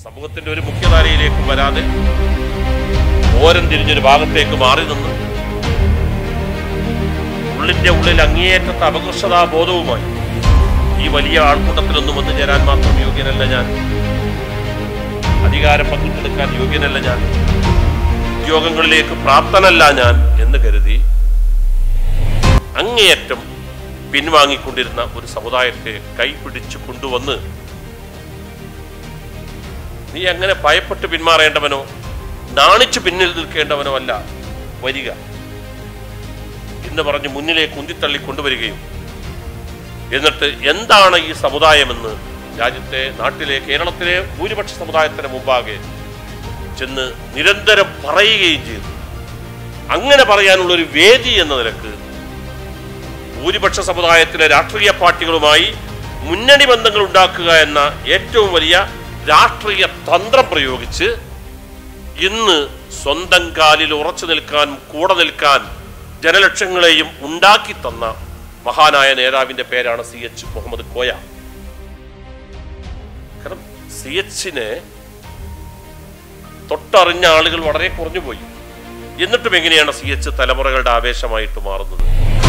സമൂഹത്തിന്റെ ഒരു മുഖ്യധാരയിലേക്ക് വരാതെ ഓരം തിരിഞ്ഞൊരു ഭാഗത്തേക്ക് മാറി നിന്ന് ഉള്ളിന്റെ ഉള്ളിൽ അങ്ങേയറ്റത്തെ അപകർഷതാ ബോധവുമായി ഈ വലിയ ആൾക്കൂട്ടത്തിലൊന്നും വന്നു ചേരാൻ മാത്രം യോഗ്യനല്ല ഞാൻ അധികാരം പങ്കിട്ടെടുക്കാൻ യോഗ്യനല്ല ഞാൻ ഉദ്യോഗങ്ങളിലേക്ക് പ്രാപ്തനല്ല ഞാൻ എന്ന് കരുതി അങ്ങേയറ്റം പിൻവാങ്ങിക്കൊണ്ടിരുന്ന ഒരു സമുദായത്തെ കൈപിടിച്ചു കൊണ്ടുവന്ന് നീ അങ്ങനെ ഭയപ്പെട്ട് പിന്മാറേണ്ടവനോ നാണിച്ചു പിന്നിൽ നിൽക്കേണ്ടവനോ അല്ല വരിക എന്ന് പറഞ്ഞ് മുന്നിലേക്ക് ഉന്തിത്തള്ളി കൊണ്ടുവരികയും എന്നിട്ട് എന്താണ് ഈ സമുദായമെന്ന് രാജ്യത്തെ നാട്ടിലെ കേരളത്തിലെ ഭൂരിപക്ഷ സമുദായത്തിന് മുമ്പാകെ ചെന്ന് നിരന്തരം പറയുകയും ചെയ്തു അങ്ങനെ പറയാനുള്ള ഒരു വേദി എന്ന നിലക്ക് ഭൂരിപക്ഷ സമുദായത്തിലെ രാഷ്ട്രീയ പാർട്ടികളുമായി മുന്നണി ബന്ധങ്ങൾ ഉണ്ടാക്കുക എന്ന ഏറ്റവും വലിയ രാഷ്ട്രീയ തന്ത്രം പ്രയോഗിച്ച് ഇന്ന് സ്വന്തം കാലിൽ ഉറച്ചു നിൽക്കാൻ കൂടെ നിൽക്കാൻ ജനലക്ഷങ്ങളെയും ഉണ്ടാക്കി തന്ന മഹാനായ നേതാവിന്റെ പേരാണ് സി എച്ച് മുഹമ്മദ് കോയ കാരണം സി എച്ചിനെ തൊട്ടറിഞ്ഞ ആളുകൾ വളരെ കുറഞ്ഞുപോയി എന്നിട്ടും എങ്ങനെയാണ് സി എച്ച് തലമുറകളുടെ ആവേശമായിട്ട് മാറുന്നത്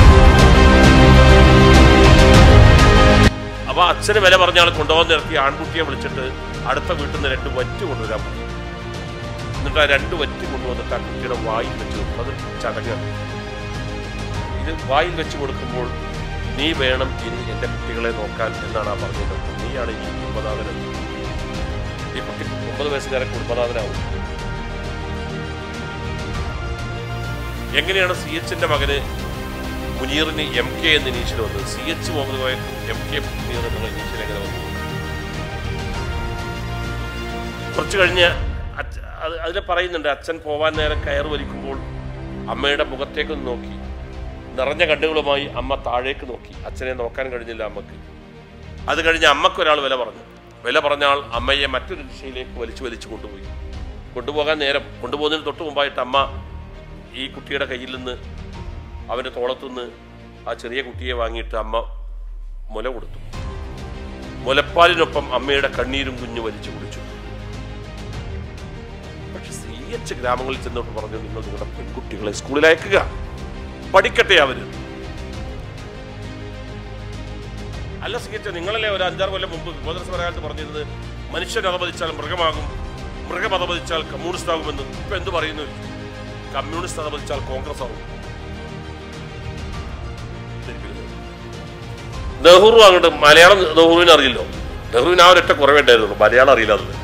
അപ്പൊ അച്ഛന് വില പറഞ്ഞ ആൾ കൊണ്ടുപോകാൻ നിർത്തി ആൺകുട്ടിയെ വിളിച്ചിട്ട് അടുത്ത വീട്ടിൽ നിന്ന് രണ്ട് വറ്റ് കൊണ്ടുവരാൻ പറഞ്ഞു എന്നിട്ട് ആ രണ്ട് വറ്റ് കൊണ്ടുവന്നിട്ട് ആ കുട്ടിയുടെ വായിൽ വെച്ച് കൊടുക്കും അത് ചടങ്ങാണ് ഇത് വായിൽ വെച്ച് കൊടുക്കുമ്പോൾ നീ വേണം ഇനി എൻ്റെ കുട്ടികളെ നോക്കാൻ എന്നാണ് ആ പറഞ്ഞത് നീയാണ് ഈ കുടുംബനാഥൻ ഈ കുട്ടി ഒമ്പത് വയസ്സുകാരൻ കുടുംബനാഥനാവും എങ്ങനെയാണ് സി എച്ചിന്റെ മകന് മുനീറിന് എം കെ എന്ന ഇനീഷ്യൽ വന്നത് C H Muhammad Koya M K Muneer എന്നുള്ള ഇനീഷ്യൽ എങ്ങനെ വന്നു കുറച്ച് കഴിഞ്ഞ് അച്ഛ- അത് അതിൽ പറയുന്നുണ്ട് അച്ഛൻ പോവാൻ നേരം കയർ വലിക്കുമ്പോൾ അമ്മയുടെ മുഖത്തേക്ക് നോക്കി നിറഞ്ഞ കണ്ണുകളുമായി അമ്മ താഴേക്ക് നോക്കി അച്ഛനെ നോക്കാൻ കഴിഞ്ഞില്ല അമ്മക്ക് അത് കഴിഞ്ഞ് അമ്മക്ക് ഒരാൾ വില പറഞ്ഞു വില പറഞ്ഞ ആൾ അമ്മയെ മറ്റൊരു ദിശയിലേക്ക് വലിച്ചു വലിച്ചു കൊണ്ടുപോയി കൊണ്ടുപോകാൻ നേരം കൊണ്ടുപോകുന്നതിന് തൊട്ട് മുമ്പായിട്ട് അമ്മ ഈ കുട്ടിയുടെ കയ്യിൽ നിന്ന് അവൻ്റെ തോളത്തുനിന്ന് ആ ചെറിയ കുട്ടിയെ വാങ്ങിയിട്ട് അമ്മ മുല കൊടുത്തു മുലപ്പാലിനൊപ്പം അമ്മയുടെ കണ്ണീരും കുഞ്ഞു വലിച്ചു കുടിച്ചു പക്ഷെ സി എച്ച് ഗ്രാമങ്ങളിൽ ചെന്നോട്ട് പറഞ്ഞു നിങ്ങൾ നിങ്ങളുടെ പെൺകുട്ടികളെ സ്കൂളിൽ അയക്കുക പഠിക്കട്ടെ അവര് അല്ല സി എച്ച് നിങ്ങളല്ലേ ഒരു അഞ്ചാറ് കൊല്ലം മുമ്പ് വിമോചന സമരകാലത്ത് പറഞ്ഞിരുന്നത് മനുഷ്യൻ അധപതിച്ചാൽ മൃഗമാകും മൃഗം അധപതിച്ചാൽ കമ്മ്യൂണിസ്റ്റ് ആകുമെന്ന് ഇപ്പൊ എന്ത് പറയുന്നു കമ്മ്യൂണിസ്റ്റ് അധപതിച്ചാൽ കോൺഗ്രസ് ആകും നെഹ്റു അങ്ങോട്ട് മലയാളം നെഹ്റുവിന് അറിയില്ലോ നെഹ്റുവിന് ആ ഒരൊറ്റ കുറവേണ്ടായിരുന്നുള്ളൂ മലയാളം അറിയില്ല അത്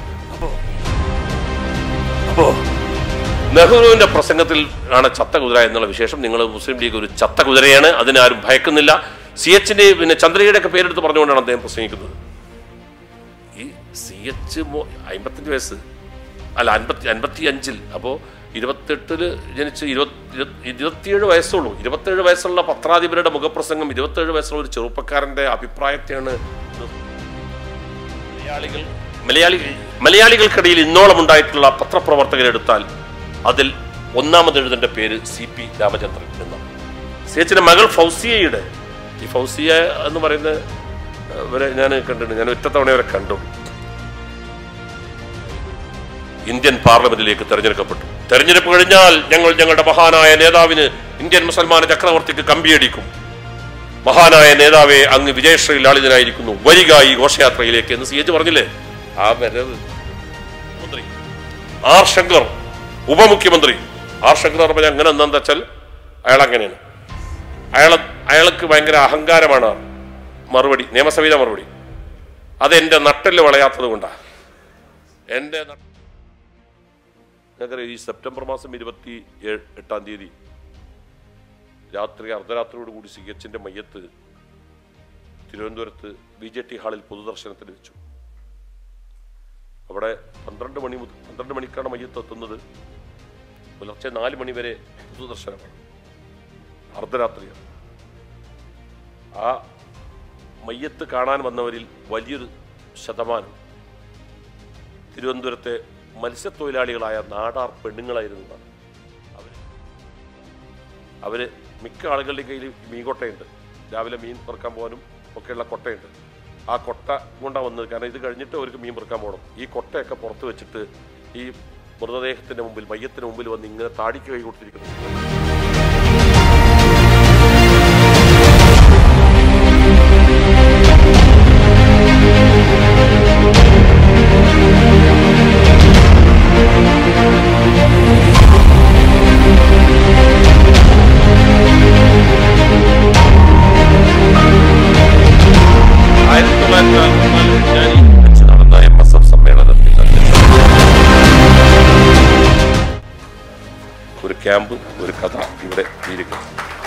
അപ്പോ നെഹ്റുവിന്റെ പ്രസംഗത്തിൽ ആണ് ചത്ത കുതിര എന്നുള്ള വിശേഷം നിങ്ങൾ മുസ്ലിം ലീഗ് ഒരു ചത്ത കുതിരയാണ് അതിനാരും ഭയക്കുന്നില്ല സി എച്ചിന്റെ പിന്നെ ചന്ദ്രയുടെ ഒക്കെ പേരെടുത്ത് പറഞ്ഞുകൊണ്ടാണ് അദ്ദേഹം പ്രസംഗിക്കുന്നത് ഈ സി എച്ച് അമ്പത്തഞ്ച് വയസ്സ് അല്ല അൻപത്തി അൻപത്തി അഞ്ചിൽ അപ്പോൾ ഇരുപത്തെട്ടില് ജനിച്ച് ഇരുപത്തി ഇരുപത്തി- ഇരുപത്തിയേഴ് വയസ്സുള്ളൂ ഇരുപത്തേഴ് വയസ്സുള്ള പത്രാധിപരുടെ മുഖപ്രസംഗം ഇരുപത്തേഴ് വയസ്സുള്ള ഒരു ചെറുപ്പക്കാരന്റെ അഭിപ്രായത്തെയാണ് മലയാളികൾ മലയാളി മലയാളികൾക്കിടയിൽ ഇന്നോളം ഉണ്ടായിട്ടുള്ള പത്രപ്രവർത്തകരെടുത്താൽ അതിൽ ഒന്നാമത് എഴുതേണ്ട പേര് സി പി രാമചന്ദ്രൻ എന്നാണ് സേച്ചിന്റെ മകൾ ഫൗസിയയുടെ ഈ ഫൗസിയ എന്ന് പറയുന്ന ഏഹ്, ഇവരെ ഞാൻ കണ്ടിട്ടുണ്ട് ഞാൻ ഒറ്റ തവണ വരെ കണ്ടു ഇന്ത്യൻ പാർലമെന്റിലേക്ക് തെരഞ്ഞെടുക്കപ്പെട്ടു തെരഞ്ഞെടുപ്പ് കഴിഞ്ഞാൽ ഞങ്ങൾ ഞങ്ങളുടെ മഹാനായ നേതാവിന് ഇന്ത്യൻ മുസൽമാന ചക്രവർത്തിക്ക് കമ്പിയടിക്കും മഹാനായ നേതാവെ അങ്ങ് വിജയശ്രീ ലാളിതനായിരിക്കുന്നു വരിക ഈ ഘോഷയാത്രയിലേക്ക് എന്ന് സി എച്ച് പറഞ്ഞില്ലേ ആ വരവ് മന്ത്രി ആർ ശങ്കർ ഉപമുഖ്യമന്ത്രി ആർ ശങ്കർ പറഞ്ഞ അങ്ങനെ എന്താ വെച്ചാൽ അയാൾ അങ്ങനെയാണ് അയാൾ അയാൾക്ക് ഭയങ്കര അഹങ്കാരമാണ് മറുപടി നിയമസഭയിലെ മറുപടി അതെന്റെ നട്ടല് വളയാത്തത് കൊണ്ടാണ് എൻ്റെ നട്ട- നിങ്ങൾക്കറിയാം ഈ സെപ്റ്റംബർ മാസം ഇരുപത്തി ഏഴ് എട്ടാം തീയതി രാത്രി അർദ്ധരാത്രിയോട് കൂടി സി എച്ചിന്റെ മയ്യത്ത് തിരുവനന്തപുരത്ത് ബി ജെ ടി ഹാളിൽ പൊതുദർശനത്തിന് വെച്ചു അവിടെ പന്ത്രണ്ട് മണി മുതൽ പന്ത്രണ്ട് മണിക്കാണ് മയ്യത്ത് എത്തുന്നത് പുലർച്ചെ നാല് മണി വരെ പൊതുദർശനമാണ് അർദ്ധരാത്രിയാണ് ആ മയ്യത്ത് കാണാൻ വന്നവരിൽ വലിയൊരു ശതമാനം തിരുവനന്തപുരത്തെ മത്സ്യത്തൊഴിലാളികളായ നാടാർ പെണ്ണുങ്ങളായിരുന്നതാണ് അവർ അവര് മിക്ക ആളുകളുടെ കയ്യിൽ മീൻ കൊട്ടയുണ്ട് രാവിലെ മീൻ തുറക്കാൻ പോകാനും ഒക്കെയുള്ള കൊട്ടയുണ്ട് ആ കൊട്ട കൊണ്ടാണ് വന്നത് കാരണം ഇത് കഴിഞ്ഞിട്ട് അവർക്ക് മീൻ പെറുക്കാൻ പോകണം ഈ കൊട്ടയൊക്കെ പുറത്ത് വെച്ചിട്ട് ഈ മൃതദേഹത്തിന്റെ മുമ്പിൽ മയ്യത്തിന് മുമ്പിൽ വന്ന് ഇങ്ങനെ താടിക്ക് കൈ കൊടുത്തിരിക്കുന്നു ആയിരത്തി തൊള്ളായിരത്തി നാൽപ്പത്തിനാലിൽ വിജ്ഞാനി വെച്ച് നടന്ന എം എസ് എഫ് സമ്മേളനത്തിൽ അധ്യക്ഷൻ ഒരു ക്യാമ്പ് ഒരു കഥ ഇവിടെ ഇരിക്കുന്നു